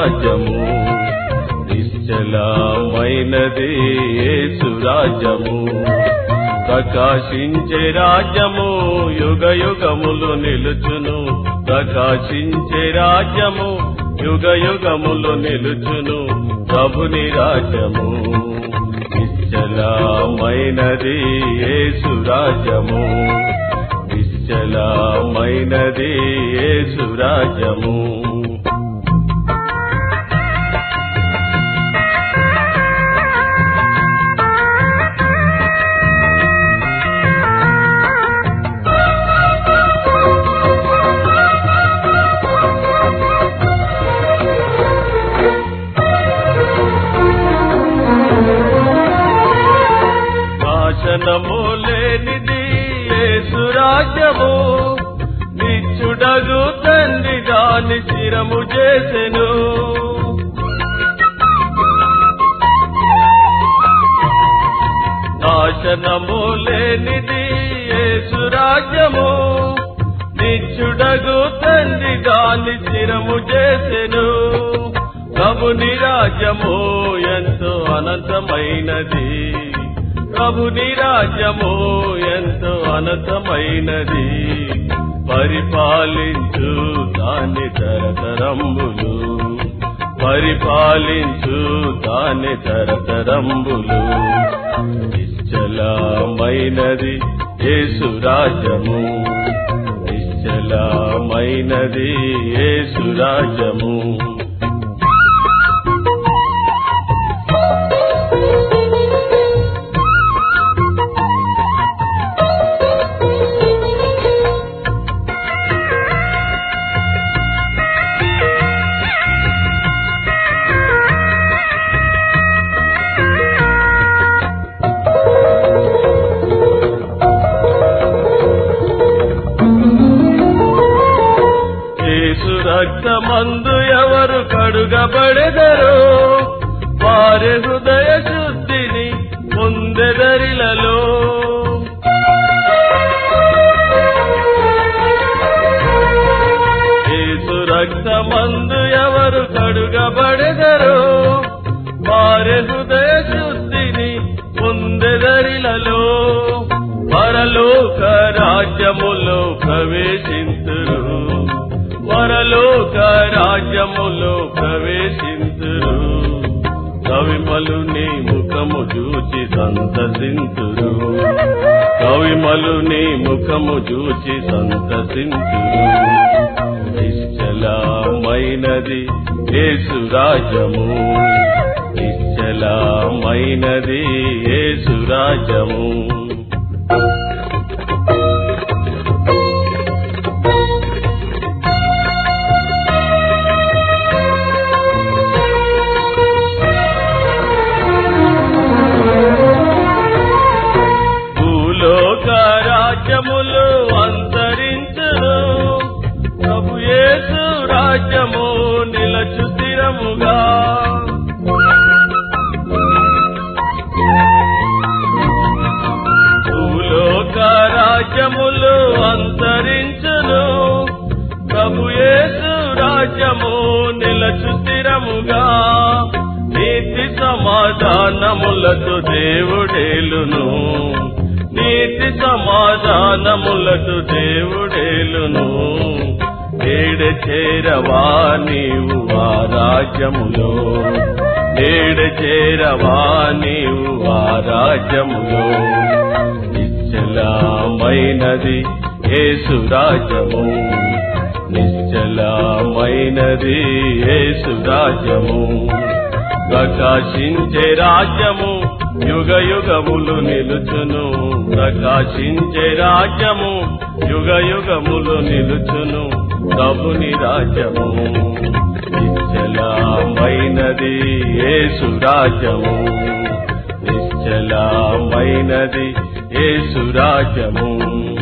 రాజ్యము నిశ్చలమైనది యేసు రాజ్యము ప్రకాశించే రాజ్యము యుగ యుగములు నిలుచును ప్రకాశించే రాజ్యము యుగ యుగములు నిలుచును ప్రభుని రాజ్యము నిశ్చలమైనది యేసు రాజ్యము నిశ్చలమైనది యేసు రాజ్యము నాశనము లేనిది యేసు రాజ్యము నిచ్చుడగు తండ్రి దాని శిరము చేసెను నాశనము లేనిది యేసు రాజ్యము నిచ్చుడగు తండ్రి దాని శిరము చేసెను ప్రభుని రాజ్యము ఎంతో అనంతమైనది ప్రభుని రాజ్యము ఎంతో అనంతమైనది పరిపాలించు దాని తరతరంబులు పరిపాలించు దాని తరతరంబులు నిశ్చలమైనది యేసు రాజ్యము నిశ్చలమైనది యేసు రాజ్యము యేసు రక్తమందు ఎవరు కడుగబడెదరో వారి హృదయ శుద్ధిని పొందెదరిలలో యేసు రక్తమందు ఎవరు కడుగబడెదరో వారి హృదయ శుద్ధిని పొందెదరిలలో పరలోక రాజ్యములో ప్రవేశింతురు పరలోక రాజ్యములో ప్రవేశింతురు కవిమలు నీ ముఖము చూచి సంతసింతురు కవిమలు నీ ముఖము చూచి సంతసింతురు నిశ్చలమైనది యేసు రాజ్యము నిశ్చలమైనది యేసు రాజ్యము భూలోక రాజ్యములు అంతరించును ప్రభు యేసు రాజ్యము నిలచు స్థిరముగా భూలోక రాజ్యములు అంతరించును ప్రభు యేసు రాజ్యము నిలచు స్థిరముగా నీతి సమాధానములతో దేవుడేలును నీతి సమాధానములతో దేవుడేలును నేడ చేరవా నీవు ఆ రాజ్యములో నేడ చేరవా నీవు ఆ రాజ్యములో నిశ్చలమైనది యేసు రాజ్యము నిశ్చలమైనది యేసు రాజ్యము ప్రకాశించే రాజ్యము యుగ యుగములు నిలుచును ప్రకాశించే రాజ్యము యుగ యుగములు నిలుచును ప్రభుని రాజ్యము నిశ్చలమైనది యేసు రాజ్యము నిశ్చలమైనది యేసు రాజ్యము